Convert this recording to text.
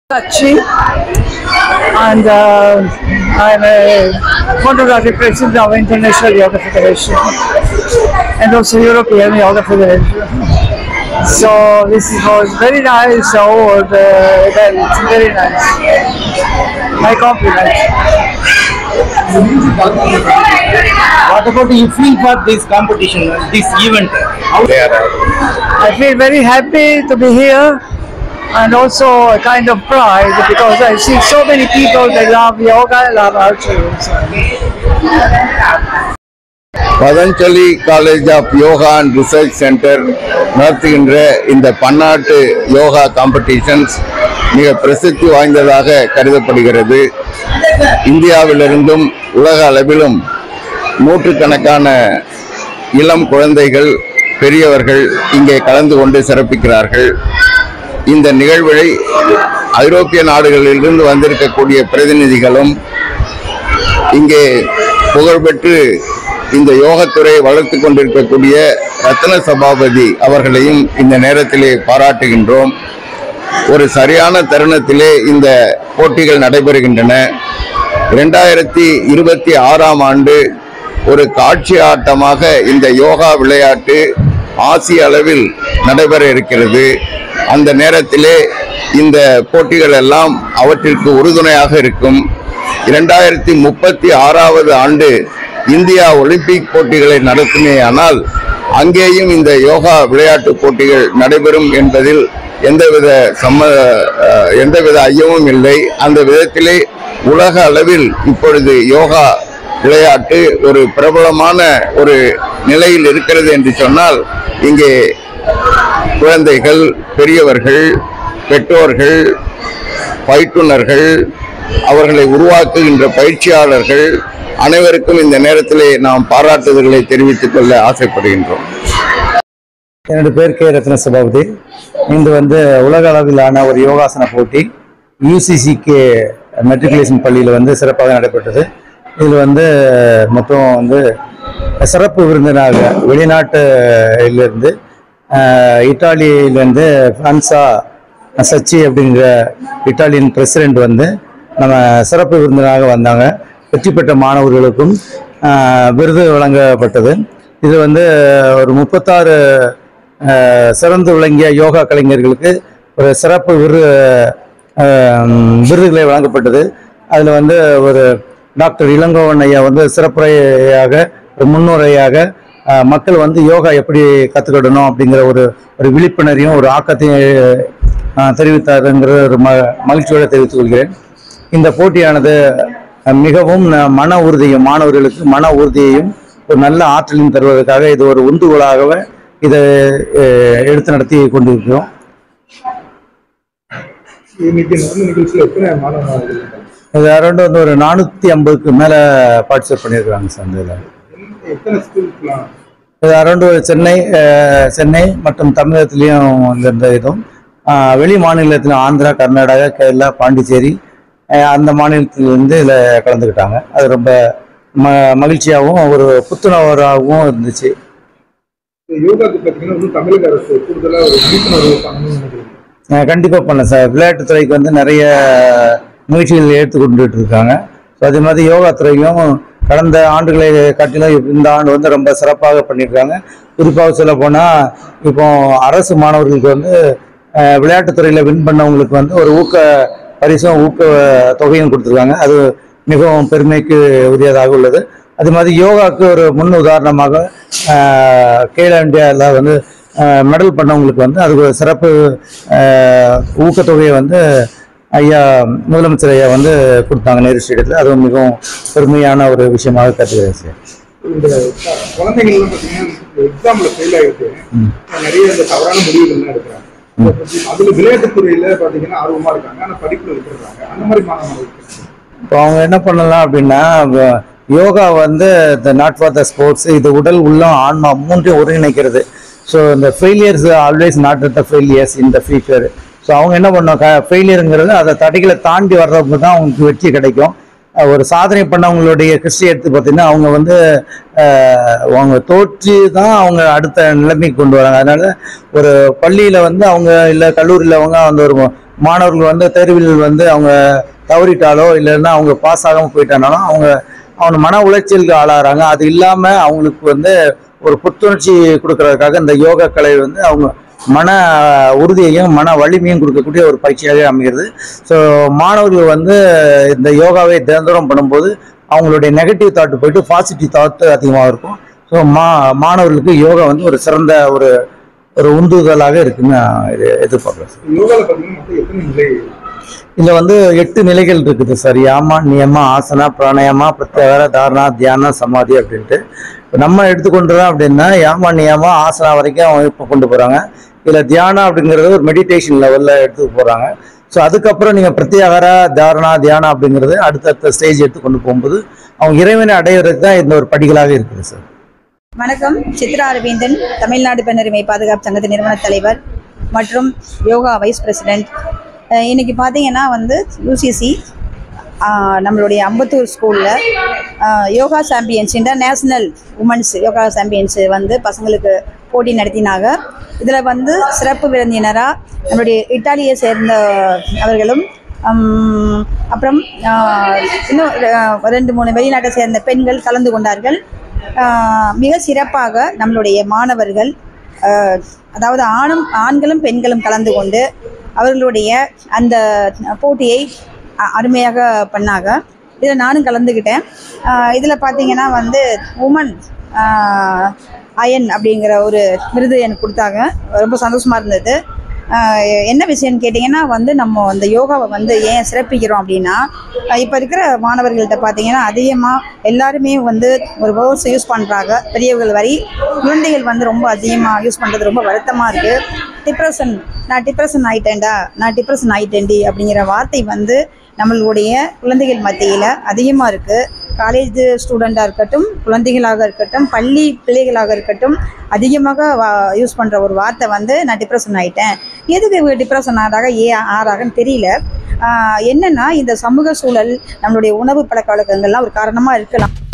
Sachi, and uh, I'm a photographic president of International Yoga Federation and also European Yoga Federation. So this was very nice, the whole uh, event, very nice. My compliments. What about you feel for this competition, this event? How I feel very happy to be here and also a kind of pride because I see so many people that love yoga, love archery. So. Patanjali college of yoga and research centre நடத்துகின்ற இந்த பன்னாட்டு yoga competitions மிக பிரசித்தி வாய்ந்ததாக கருதப்படுகிறது இந்தியாவிலிருந்தும் உலக அளவிலும் நூற்றுக்கணக்கான இளம் குழந்தைகள் பெரியவர்கள் இங்கே கலந்து கொண்டு சிறப்பிக்கிறார்கள் இந்த நிகழ்வை ஐரோப்பிய நாடுகளிலிருந்து வந்திருக்கக்கூடிய பிரதிநிதிகளும் இங்கே புகழ்பெற்று இந்த யோகத்துறையை வளர்த்து கொண்டிருக்கக்கூடிய ரத்ன சபாபதி அவர்களையும் இந்த நேரத்திலே பாராட்டுகின்றோம் ஒரு சரியான தருணத்திலே இந்த போட்டிகள் நடைபெறுகின்றன இரண்டாயிரத்தி இருபத்தி ஆறாம் ஆண்டு ஒரு காட்சி ஆட்டமாக இந்த யோகா விளையாட்டு ஆசிய அளவில் நடைபெற இருக்கிறது அந்த நேரத்திலே இந்த போட்டிகள் எல்லாம் அவற்றிற்கு உறுதுணையாக இருக்கும் இரண்டாயிரத்தி முப்பத்தி ஆறாவது ஆண்டு இந்தியா ஒலிம்பிக் போட்டிகளை நடத்துமேயானால் அங்கேயும் இந்த யோகா விளையாட்டு போட்டிகள் நடைபெறும் என்பதில் எந்தவித சம்ம அஹ், எந்தவித ஐயமும் இல்லை அந்த விதத்திலே உலக அளவில் இப்பொழுது யோகா விளையாட்டு ஒரு பிரபலமான ஒரு நிலையில் இருக்கிறது என்று சொன்னால் இங்கே குழந்தைகள் பெரியவர்கள் பெற்றோர்கள் பயிற்றுனர்கள் அவர்களை உருவாக்குகின்ற பயிற்சியாளர்கள் அனைவருக்கும் இந்த நேரத்திலே நாம் பாராட்டுதல்களை தெரிவித்துக் கொள்ள ஆசைப்படுகின்றோம் என்னோட பேர் கே ரத்ன சபாபதி இது வந்து உலக அளவிலான ஒரு யோகாசன போட்டி யூசிசிகே மெட்ரிகுலேஷன் பள்ளியில் வந்து சிறப்பாக நடைபெற்றது இதில் வந்து மொத்தம் வந்து சிறப்பு விருந்தினராக வெளிநாட்டிலிருந்து ஆஹ், இத்தாலியிலேருந்து ஃப்ரான்சா சச்சி அப்படிங்கிற இத்தாலியன் பிரசிடென்ட் வந்து நம்ம சிறப்பு விருந்தினராக வந்தாங்க வெற்றி பெற்ற மாணவர்களுக்கும் ஆஹ், விருது வழங்கப்பட்டது இது வந்து ஒரு முப்பத்தாறு ஆஹ், சிறந்து விளங்கிய யோகா கலைஞர்களுக்கு ஒரு சிறப்பு விரு ஆஹ், விருதுகளை வழங்கப்பட்டது அதில் வந்து ஒரு டாக்டர் இளங்கோவன் ஐயா வந்து சிறப்புரையாக ஒரு முன்னுரையாக ஆஹ், மக்கள் வந்து யோகா எப்படி கற்றுக்கிடணும் அப்படிங்கிற ஒரு ஒரு விழிப்புணர்வையும் ஒரு ஆக்கத்தையும் ஆஹ், தெரிவித்தாருங்கிற ஒரு ம மகிழ்ச்சியோடு தெரிவித்துக் கொள்கிறேன் இந்த போட்டியானது அஹ், மிகவும் ந- மன உறுதியும் மாணவர்களுக்கு மன உறுதியையும் ஒரு நல்ல ஆற்றலையும் தருவதற்காக இது ஒரு உந்துகோலாகவே இதை அஹ், எடுத்து நடத்தி கொண்டிருக்கிறோம் இன்னைக்கு நடந்த நிகழ்ச்சியில் எத்தனை மாணவ மாணவர்கள் இருக்காங்க? இது அரௌண்ட் வந்து ஒரு நானூற்றி ஐம்பதுக்கு மேலே பார்ட்டிசிபேட் பண்ணியிருக்கிறாங்க சார் இந்த இதில் எத்தனை ஸ்கூலுக்குலாம் இது அரௌண்ட் சென்னை அஹ், சென்னை மற்றும் தமிழகத்திலையும் இந்த இதுவும் அஹ், வெளி மாநிலத்தில் ஆந்திரா கர்நாடகா கேரளா பாண்டிச்சேரி அஹ், அந்த மாநிலத்திலிருந்து இதில் கலந்துக்கிட்டாங்க அது ரொம்ப ம மகிழ்ச்சியாகவும் ஒரு புத்துணர்வாகவும் இருந்துச்சு இந்த யோகாக்கு பார்த்தீங்கன்னா இன்னும் தமிழக அரசு கூடுதலாக ஒரு விழிப்புணர்வு பண்ணணும்னு நினைக்கிறீங்க அஹ், கண்டிப்பா பண்ண சார் விளையாட்டுத்துறைக்கு வந்து நிறைய முயற்சிகள் எடுத்துக்கொண்டுட்டு இருக்காங்க ஸோ அதே மாதிரி யோகா துறையும் கடந்த ஆண்டுகளை காட்டிலும் இந்த ஆண்டு வந்து ரொம்ப சிறப்பாக பண்ணியிருக்காங்க குறிப்பாக சொல்ல போனால் இப்போ அரசு மாணவர்களுக்கு வந்து அஹ், விளையாட்டுத்துறையில் வின் பண்ணவங்களுக்கு வந்து ஒரு ஊக்க பரிசும் ஊக்க தொகையும் கொடுத்துருக்காங்க அது மிகவும் பெருமைக்கு உரியதாக உள்ளது அது மாதிரி யோகாவுக்கு ஒரு முன் உதாரணமாக அஹ், கேலோ இந்தியாவில் வந்து அஹ், மெடல் பண்ணவங்களுக்கு வந்து அதுக்கு ஒரு சிறப்பு அஹ், ஊக்கத்தொகையை வந்து ஐயா முதலமைச்சர் ஐயா வந்து கொடுத்தாங்க நேரு ஸ்டேடியத்தில் அதுவும் மிகவும் பெருமையான ஒரு விஷயமாக கருதுகிறேன் சார் இந்த க- குழந்தைகள்லாம் பார்த்தீங்கன்னா எக்ஸாமில் ஃபெயில் ஆகிட்டு நிறைய இந்த தவறான முடிவுகள்லாம் எடுக்கிறாங்க அதுல விளையாட்டுத்துறையில பார்த்தீங்கன்னா ஆர்வமா இருக்காங்க ஆனால் படிப்புல விட்டுறாங்க அந்த மாதிரி மாணவர்கள் இப்போ அவங்க என்ன பண்ணலாம் அப்படின்னா வ- யோகா வந்து the not for the sports இது உடல் உள்ளம் ஆன்மா மூன்றையும் ஒருங்கிணைக்கிறது ஸோ இந்த failures always not the failures in the future so அவங்க என்ன பண்ணுவாங்க ஃபெயிலியருங்கிறது அதை தடைகளை தாண்டி வர்றப்ப தான் அவங்களுக்கு வெற்றி கிடைக்கும் அஹ் ஒரு சாதனை பண்ணவங்களுடைய கிறிஸ்டி எடுத்து பார்த்தீங்கன்னா அவங்க வந்து அஹ், அவங்க தோற்று தான் அவங்க அடுத்த நிலைமைக்கு கொண்டு வராங்க அதனால ஒரு பள்ளியில் வந்து அவங்க இல்லை கல்லூரியில் அவங்க அந்த ஒரு மாணவர்கள் வந்து தேர்வில் வந்து அவங்க தவறிட்டாலோ இல்லைன்னா அவங்க பாஸ் ஆகாமல் போயிட்டானாலும் அவங்க அவங்க மன உளைச்சலுக்கு ஆளாகிறாங்க அது இல்லாமல் அவங்களுக்கு வந்து ஒரு புத்துணர்ச்சி கொடுக்கறதுக்காக இந்த யோகா கலை வந்து அவங்க மன உறுதியையும் மன வலிமையும் கொடுக்கக்கூடிய ஒரு பயிற்சியாக அமைகிறது ஸோ மாணவர்கள் வந்து இந்த யோகாவை தினந்தோறும் பண்ணும்போது அவங்களுடைய நெகட்டிவ் தாட் போயிட்டு பாசிட்டிவ் தாட் அதிகமாக இருக்கும் ஸோ மா மாணவர்களுக்கு யோகா வந்து ஒரு சிறந்த ஒரு ஒரு உந்துதலாக இருக்குன்னு நான் இது எதிர்பார்க்குறேன் சார் யோகால பாத்தீங்கன்னா மொத்தம் எத்தனை நிலை இதுல வந்து எட்டு நிலைகள் இருக்குது சார் யாமா நியமா ஆசனா பிராணாயாமா பிரத்யாகார தாரணா தியானம் சமாதி அப்படின்ட்டு இப்போ நம்ம எடுத்துக்கொண்டுறோம் அப்படின்னா யாமா நியமா ஆசனா வரைக்கும் அவங்க இப்போ கொண்டு போறாங்க இதுல தியானம் அப்படிங்கிறது ஒரு மெடிடேஷன் லெவல்ல எடுத்து போறாங்க ஸோ அதுக்கப்புறம் நீங்க பிரத்யாகார தாரணா தியானம் அப்படிங்கிறது அடுத்தடுத்த ஸ்டேஜ் எடுத்து கொண்டு போகும்போது அவங்க இறைவனை அடையிறதுக்கு தான் இந்த ஒரு படிகளாக இருக்குது சார் வணக்கம் சித்ரா அரவிந்தன் தமிழ்நாடு பெண்ணுரிமை பாதுகாப்பு சங்கத்தின் நிறுவன தலைவர் மற்றும் யோகா வைஸ் பிரசிடெண்ட் அஹ் இன்னைக்கு பார்த்தீங்கன்னா வந்து யூசிசி நம்மளுடைய அம்பத்தூர் ஸ்கூலில் yoga champions international women's yoga champions வந்து பசங்களுக்கு போட்டி நடத்தினாங்க இதில் வந்து சிறப்பு விருந்தினராக நம்மளுடைய இத்தாலியை சேர்ந்த அவர்களும் ஹம், அப்புறம் ஆஹ், இன்னும் ரெ- ரெண்டு மூணு வெளிநாட்டை சேர்ந்த பெண்கள் கலந்து கொண்டார்கள் ஆஹ், மிக சிறப்பாக நம்மளுடைய மாணவர்கள் ஆஹ், அதாவது ஆணும் ஆண்களும் பெண்களும் கலந்து கொண்டு அவர்களுடைய அந்த போட்டியை அ- அருமையாக பண்ணாங்க இதில் நானும் கலந்துக்கிட்டேன் இதில் பார்த்தீங்கன்னா வந்து உமன் அயன் அப்படிங்கிற ஒரு விருது எனக்கு கொடுத்தாங்க ரொம்ப சந்தோஷமாக இருந்தது ஆஹ் என்ன விஷயம்னு கேட்டிங்கன்னா வந்து நம்ம அந்த யோகாவை வந்து ஏன் சிறப்பிக்கிறோம் அப்படின்னா இப்போ இருக்கிற மாணவர்கள்ட்ட பார்த்தீங்கன்னா அதிகமாக எல்லாருமே வந்து ஒரு வேர்ட்ஸ் யூஸ் பண்ணுறாங்க பெரியவர்கள் வரை குழந்தைகள் வந்து ரொம்ப அதிகமாக யூஸ் பண்ணுறது ரொம்ப வருத்தமாக இருக்குது டிப்ரெஷன் நான் டிப்ரெஷன் ஆயிட்டேன்டா நான் டிப்ரெஷன் ஆயிட்டேன்டி அப்படிங்கிற வார்த்தை வந்து நம்மளுடைய குழந்தைகள் மத்தியில் அதிகமாக இருக்குது காலேஜ் ஸ்டூடெண்ட்டாக இருக்கட்டும் குழந்தைகளாக இருக்கட்டும் பள்ளி பிள்ளைகளாக இருக்கட்டும் அதிகமாக யூஸ் பண்ணுற ஒரு வார்த்தை வந்து நான் டிப்ரெஷன் ஆகிட்டேன் எதுக்கு இவங்க டிப்ரெஷன் ஆறாக ஏ ஆறாகன்னு தெரியல ஆஹ் என்னன்னா இந்த சமூக சூழல் நம்மளுடைய உணவு பழக்க வழக்கங்கள்லாம் ஒரு காரணமாக இருக்கலாம்